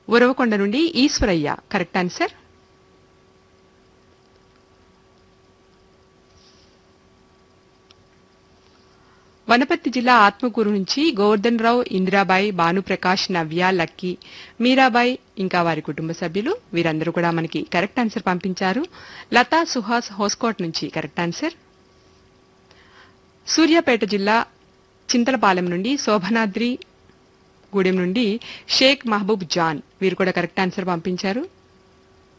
ఉరవకొండ నుండి Eshwaraiah correct answer Wanaparthy జిల్లా ఆత్మకూరు నుంచి గోవర్ధన్ రావు ఇందిరాబాయి భానుప్రకాష్ నవ్య లక్కీ మీరాబాయి ఇంకా వారి కుటుంబ సభ్యులు వీరందరూ కూడా మనకి కరెక్ట్ ఆన్సర్ పంపించారు లతా సుహాస్ హోస్కోట్ నుంచి కరెక్ట్ ఆన్సర్ సూర్యాపేట జిల్లా చింతలపాలెం నుండి శోభనాద్రి గూడెం నుండి షేక్ మహబూబ్ జాన్ వీరు కూడా కరెక్ట్ ఆన్సర్ పంపించారు